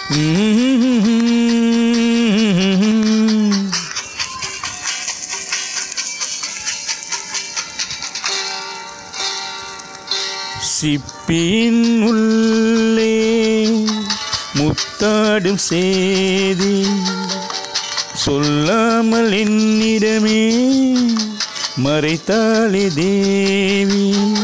சிப்பியின் உள்ளே முத்தாடும் சேதி சொல்லாமல் என்னிடமே மறைத்தாளே தேவி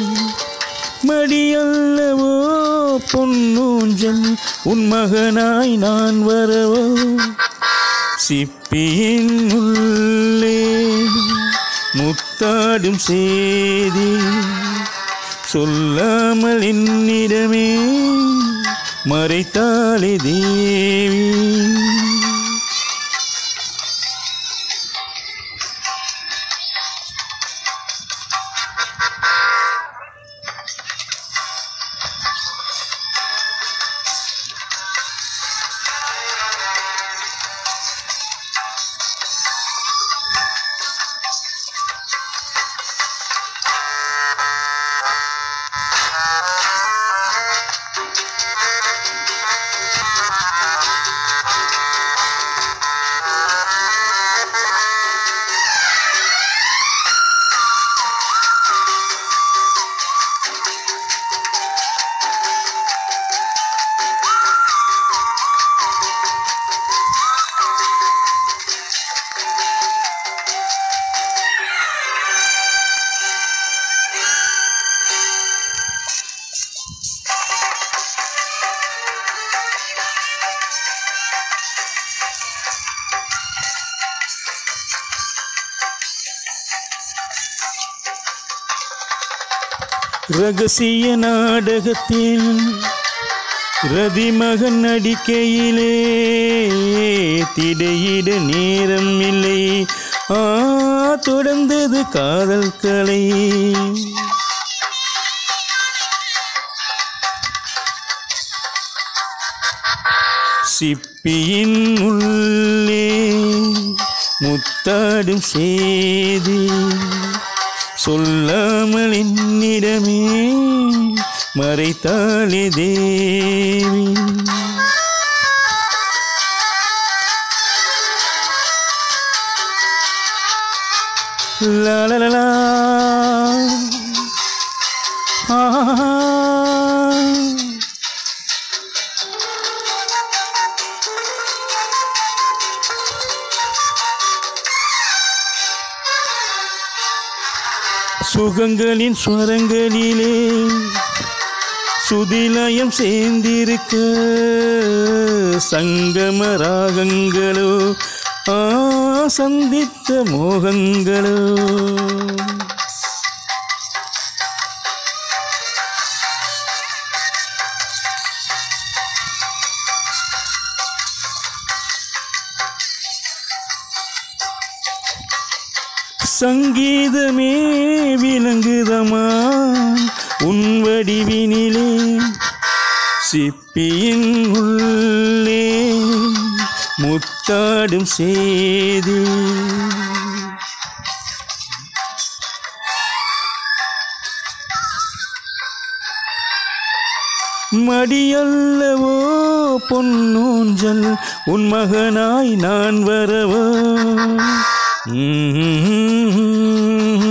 மடியல்லவோ பொன்னூஞ்சல் உன் மகனாய் நான் வரவோ சிப்பியின் உள்ளே முத்தாடும் சேதி சொல்லாமல் என்னிடமே மறைத்தாளே தேவி ரகசிய நாடகத்தில் ரதிமகன் நடிக்கையிலே திடையிட நேரம் இல்லை ஆ தொடர்ந்தது காதல் கலை சிப்பியின் உள்ளே முத்தாடும் சேதி சொல்லாமல் என்னிடமே மறைத்தாளே தேவி லா லா லா லா. ஆ சுகங்களின் ஸ்வரங்களிலே சுதிலயம் சேர்ந்திருக்க சங்கம ராகங்களோ ஆ சந்தித்த மோகங்களோ சங்கீதமே விளங்குதமா உன் வடிவினிலே சிப்பியின் உள்ளே முத்தாடும் சேதி மடியல்லவோ பொன்னூஞ்சல் உன் மகனாய் நான் வரவோ ம்ம்.